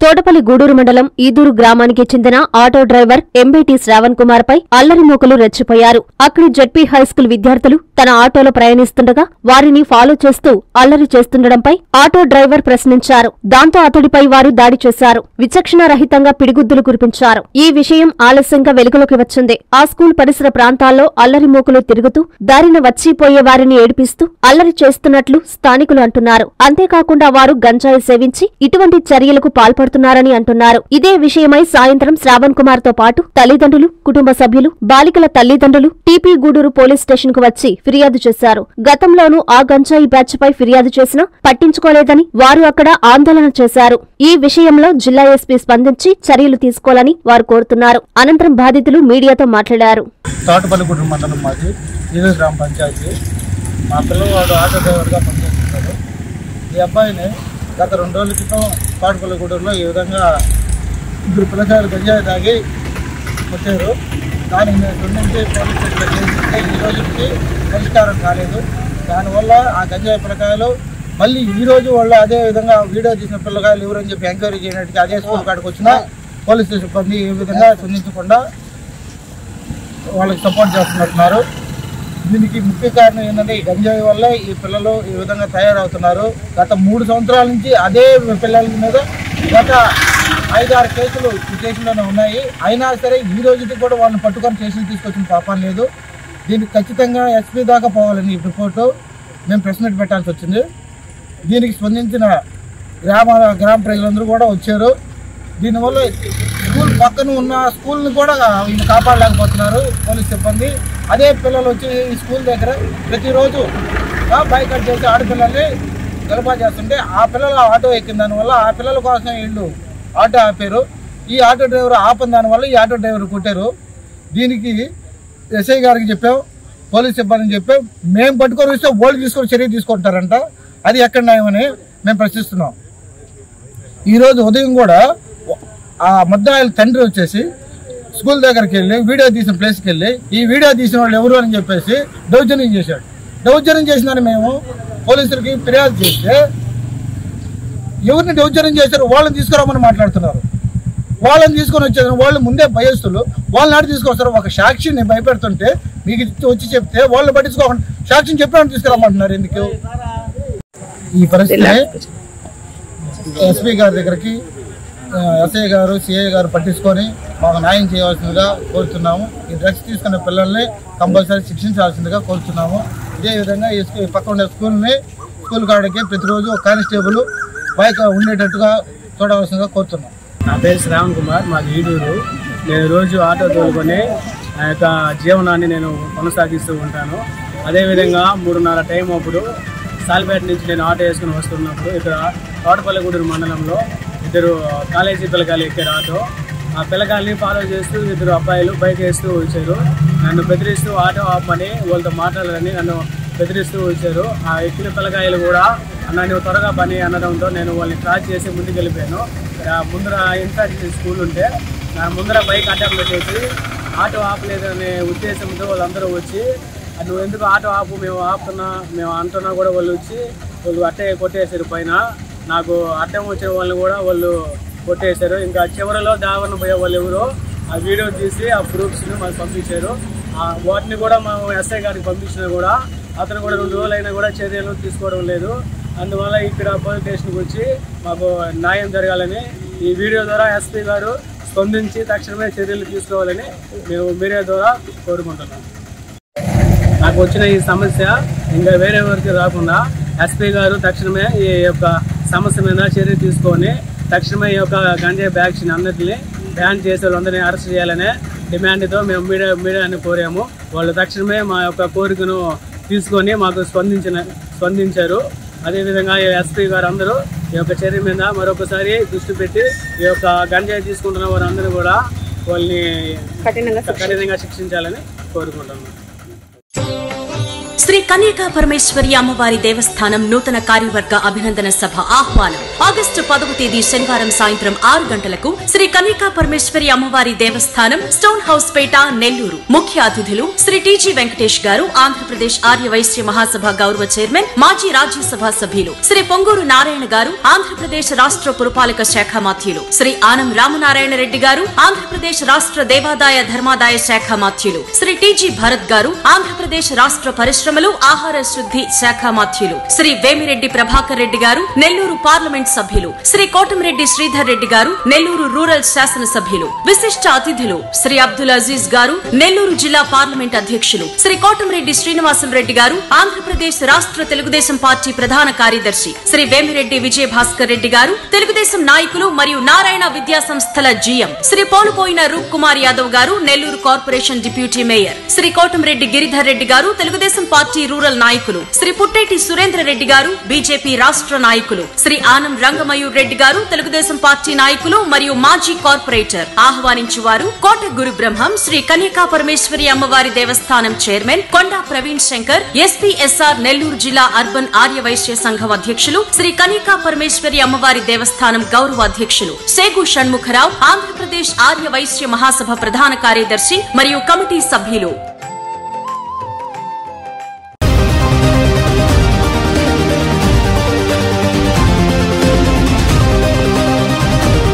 తోటపల్లి గూడూరు మండలం ఈదూరు గ్రామానికి చెందిన ఆటో డ్రైవర్ ఎంబేటి శ్రావణ్ కుమార్ పై అల్లరి మూకలు రెచ్చిపోయారు అక్కడి జడ్పీ హైస్కూల్ విద్యార్థులు తన ఆటోలో ప్రయాణిస్తుండగా వారిని ఫాలో చేస్తూ అల్లరి చేస్తుండడంపై ఆటో డ్రైవర్ ప్రశ్నించారు దాంతో అతడిపై వారు దాడి చేశారు విచక్షణ రహితంగా పిడిగుద్దులు కురిపించారు ఈ విషయం ఆలస్యంగా వెలుగులోకి వచ్చింది ఆ స్కూల్ పరిసర ప్రాంతాల్లో అల్లరి మూకలు తిరుగుతూ దారిన వచ్చిపోయే వారిని ఏడిపిస్తూ అల్లరి చేస్తున్నట్లు స్థానికులు అంటున్నారు అంతేకాకుండా వారు గంజాయి సేవించి ఇటువంటి చర్యలకు పాల్పడుతున్నారని అంటున్నారు ఇదే విషయమై సాయంత్రం శ్రావణ్ కుమార్ తో పాటు తల్లిదండ్రులు కుటుంబ సభ్యులు బాలికల తల్లిదండ్రులు టీపీ గూడూరు పోలీస్ స్టేషన్ కు వచ్చి ఫిర్యాదు చేశారు గతంలోనూ ఆ గంజాయి బ్యాచ్ పై ఫిర్యాదు చేసినా పట్టించుకోలేదని వారు అక్కడ ఆందోళన చేశారు ఈ విషయంలో జిల్లా ఎస్పీ స్పందించి చర్యలు తీసుకోవాలని వారు కోరుతున్నారు అనంతరం బాధితులు మీడియాతో మాట్లాడారు తోటపల్లిగూడెం మండలం మాది ఈరోజు గ్రామ పంచాయతీ మా పిల్లవాడు ఆటో డ్రైవర్గా పనిచేస్తున్నాడు ఈ అబ్బాయిని గత రెండు రోజుల క్రితం తోటపల్లిగూడెంలో ఈ విధంగా ఇద్దరు పిల్లకాయలు గంజాయి తాగి వచ్చారు దానికి మేము స్పందించి పోలీస్ స్టేషన్లో చేస్తే ఈ రోజుకి పరిష్కారం కాలేదు దానివల్ల ఆ గంజాయి పిల్లకాయలు మళ్ళీ ఈ రోజు వాళ్ళు అదే విధంగా వీడియో తీసిన పిల్లకాయలు ఎవరని చెప్పి ఎంక్వైరీ చేయడానికి అదే స్కూల్ కాడికి వచ్చినా పోలీస్ స్టేషన్ సిబ్బంది ఈ విధంగా స్పందించకుండా వాళ్ళకి సపోర్ట్ చేస్తున్నట్టున్నారు దీనికి ముఖ్య కారణం ఏంటంటే ఈ గంజాయి వల్ల ఈ పిల్లలు ఈ విధంగా తయారవుతున్నారు గత మూడు సంవత్సరాల నుంచి అదే పిల్లల మీద గత ఐదారు కేసులు ఈ స్టేషన్లోనే ఉన్నాయి అయినా సరే ఈ రోజుకి కూడా వాళ్ళని పట్టుకొని స్టేషన్ తీసుకొచ్చిన పాపం లేదు దీనికి ఖచ్చితంగా ఎస్పీ దాకా పోవాలని ఈ రిపోర్టు మేము ప్రెస్ మీట్ పెట్టాల్సి వచ్చింది దీనికి స్పందించిన గ్రామ గ్రామ ప్రజలందరూ కూడా వచ్చారు దీనివల్ల స్కూల్ పక్కన ఉన్న స్కూల్ని కూడా వీళ్ళు కాపాడలేకపోతున్నారు పోలీస్ సిబ్బంది అదే పిల్లలు వచ్చి ఈ స్కూల్ దగ్గర ప్రతిరోజు బైక్ కట్ చేసి ఆడపిల్లల్ని గలపా చేస్తుంటే ఆ పిల్లలు ఆటో ఎక్కిన దానివల్ల ఆ పిల్లల కోసం వీళ్ళు ఆటో ఆపారు ఈ ఆటో డ్రైవర్ ఆపిన దానివల్ల ఈ ఆటో డ్రైవర్ కొట్టారు దీనికి ఎస్ఐ గారికి చెప్పాం పోలీస్ సిబ్బందిని చెప్పాం మేము పట్టుకొని వస్తే వాళ్ళు తీసుకొని చర్య తీసుకుంటారంట అది ఎక్కడ న్యాయమని మేము ప్రశ్నిస్తున్నాం ఈరోజు ఉదయం కూడా ఆ ముద్దాయిల తండ్రి వచ్చేసి స్కూల్ దగ్గరికి వెళ్ళి వీడియో తీసిన ప్లేస్కి వెళ్ళి ఈ వీడియో తీసిన వాళ్ళు ఎవరు అని చెప్పేసి దౌర్జన్యం చేశాడు దౌర్జన్యం చేసినారని మేము పోలీసులకి ఫిర్యాదు చేస్తే ఎవరిని దౌర్జన్యం చేశారు వాళ్ళని తీసుకురామని మాట్లాడుతున్నారు వాళ్ళని తీసుకొని వచ్చేది వాళ్ళు ముందే భయస్తులు వాళ్ళని నాటి తీసుకొస్తారు ఒక సాక్షిని భయపెడుతుంటే మీకు ఇచ్చి- వచ్చి చెప్తే వాళ్ళు పట్టించుకోకుండా సాక్షిని చెప్పినట్టు తీసుకురామంటున్నారు ఎందుకు ఈ పరిస్థితి ఎస్పీ గారి దగ్గరికి ఆ, ఎస్ఐ గారు సిఐ గారు పట్టించుకొని మాకు న్యాయం చేయవలసిందిగా కోరుతున్నాము ఈ డ్రగ్స్ తీసుకున్న పిల్లల్ని కంపల్సరీ శిక్షించాల్సిందిగా కోరుతున్నాము ఇదే విధంగా ఈ స్కూ- పక్కన ఉండే స్కూల్ని స్కూల్ కాడికి ప్రతిరోజు ఒక కానిస్టేబుల్ బైక్ ఉండేటట్టుగా చూడవలసిందిగా కోరుతున్నాం నా పేరు శ్రావణ్ కుమార్ మాది ఈడూరు నేను రోజు ఆటో తోలుకొని నా యొక్క జీవనాన్ని నేను కొనసాగిస్తూ ఉంటాను అదేవిధంగా మూడున్నర టైం అప్పుడు సాలిపేట నుంచి నేను ఆటో వేసుకుని వస్తున్నప్పుడు ఇక్కడ తోటపల్లిగూడూరు మండలంలో ఇద్దరు కాలేజీ పిల్లకాయలు ఎక్కారు ఆటో ఆ పిల్లకాయల్ని ఫాలో చేస్తూ ఇద్దరు అబ్బాయిలు బైక్ వేస్తూ వచ్చారు నన్ను బెదిరిస్తూ ఆటో ఆపమని వాళ్ళతో మాట్లాడాలని నన్ను బెదిరిస్తూ వచ్చారు ఆ ఎక్కిన పిల్లకాయలు కూడా అన్న నువ్వు త్వరగా పని అనడంతో నేను వాళ్ళని క్రాస్ చేసి ముందుకు వెళ్ళిపోయాను ఆ ముందర ఇన్ఫాక్ట్ స్కూల్ ఉంటే నా ముందర బైక్ అడ్డం పెట్టేసి ఆటో ఆపలేదనే ఉద్దేశంతో వాళ్ళందరూ వచ్చి "ఆ, నువ్వు ఎందుకు ఆటో ఆపు మేము ఆపుతున్నా మేము అంటున్నా కూడా వాళ్ళు వచ్చి వాళ్ళు అట్టే కొట్టేశారు పైన నాకు అడ్డం వచ్చిన వాళ్ళని కూడా వాళ్ళు కొట్టేశారు ఇంకా చివరిలో దావన్న పోయే వాళ్ళు ఎవరో ఆ వీడియో తీసి ఆ ప్రూఫ్స్ని మాకు పంపించారు ఆ వాటిని కూడా మేము ఎస్ఐ గారికి పంపించినా కూడా అతను కూడా రెండు రోజులైనా కూడా చర్యలు తీసుకోవడం లేదు అందువల్ల ఇక్కడ పోలీస్ స్టేషన్కి వచ్చి మాకు న్యాయం జరగాలని ఈ వీడియో ద్వారా ఎస్పీ గారు స్పందించి తక్షణమే చర్యలు తీసుకోవాలని మేము మీడియా ద్వారా కోరుకుంటున్నాం నాకు వచ్చిన ఈ సమస్య ఇంకా వేరే ఎవరికి రాకుండా ఎస్పీ గారు తక్షణమే ఈ యొక్క సమస్య మీద చర్య తీసుకొని తక్షణమే ఈ యొక్క గంజాయి బ్యాగ్స్ అన్నిటిని బ్యాన్ చేసే వాళ్ళందరినీ అరెస్ట్ చేయాలనే డిమాండ్తో మేము మీడియా మీడియాని కోరాము వాళ్ళు తక్షణమే మా యొక్క కోరికను తీసుకొని మాకు స్పందించిన స్పందించారు అదేవిధంగా ఈ ఎస్పీ గారు అందరూ ఈ యొక్క చర్య మీద మరొకసారి దృష్టి పెట్టి ఈ యొక్క గంజాయి తీసుకుంటున్న వారందరూ కూడా వాళ్ళని కఠినంగా శిక్షించాలని కోరుకుంటున్నాను శ్రీ కన్యకా పరమేశ్వరి అమ్మవారి దేవస్థానం నూతన కార్యవర్గ అభినందన సభ ఆహ్వానం ఆగస్టు పదవ తేదీ శనివారం సాయంత్రం ఆరు గంటలకు శ్రీ కన్యకా పరమేశ్వరి అమ్మవారి దేవస్థానం స్టోన్ హౌస్ పేట నెల్లూరు ముఖ్య అతిథులు శ్రీ టీజీ వెంకటేష్ గారు ఆంధ్రప్రదేశ్ ఆర్య వైశ్య మహాసభ గౌరవ చైర్మన్ మాజీ రాజ్యసభ సభ్యులు శ్రీ పొంగూరు నారాయణ గారు ఆంధ్రప్రదేశ్ రాష్ట్ర పురపాలక శాఖ మాత్యులు శ్రీ ఆనం రామనారాయణ రెడ్డి గారు ఆంధ్రప్రదేశ్ రాష్ట్ర దేవాదాయ ధర్మాదాయ శాఖ మాత్యులు శ్రీ టీజీ భరత్ గారు ఆంధ్రప్రదేశ్ రాష్ట్ర పరిశ్రమలు ఆహార శుద్ధి శాఖ మాత్యులు శ్రీ వేమిరెడ్డి ప్రభాకర్ రెడ్డి గారు నెల్లూరు పార్లమెంట్ సభ్యులు శ్రీ కోటమిరెడ్డి శ్రీధర్ రెడ్డి గారు నెల్లూరు రూరల్ శాసన సభ్యులు విశిష్ట అతిథులు శ్రీ అబ్దుల్ అజీజ్ గారు నెల్లూరు జిల్లా పార్లమెంట్ అధ్యక్షులు శ్రీ కోటమిరెడ్డి శ్రీనివాసులు రెడ్డి గారు ఆంధ్రప్రదేశ్ రాష్ట్ర తెలుగుదేశం పార్టీ ప్రధాన కార్యదర్శి శ్రీ వేమిరెడ్డి విజయ భాస్కర్ రెడ్డి గారు తెలుగుదేశం నాయకులు మరియు నారాయణ విద్యా సంస్థల జీఎం శ్రీ పోలుపోయిన Roop Kumar Yadav garu Nellore corporation deputy mayor Shri Kotamreddy Giridhar Reddy garu Telugu Desam party rural నాయకులు శ్రీ పుట్టేటి సురేంద్ర రెడ్డి గారు బీజేపీ రాష్ట్ర నాయకులు శ్రీ ఆనం రంగమయూర్ రెడ్డి గారు తెలుగుదేశం పార్టీ నాయకులు మరియు మాజీ కార్పొరేటర్ ఆహ్వానించువారు కోట గురు బ్రహ్మం శ్రీ కన్యకా పరమేశ్వరి అమ్మవారి దేవస్థానం చైర్మన్ కొండా ప్రవీణ్ శంకర్ ఎస్పీఎస్ఆర్ నెల్లూరు జిల్లా అర్బన్ ఆర్య వైశ్య సంఘం అధ్యక్షులు శ్రీ కన్యకా పరమేశ్వరి అమ్మవారి దేవస్థానం గౌరవ అధ్యక్షులు సేగు షణ్ముఖరావు ఆంధ్రప్రదేశ్ ఆర్య వైశ్య మహాసభ ప్రధాన కార్యదర్శి మరియు కమిటీ సభ్యులు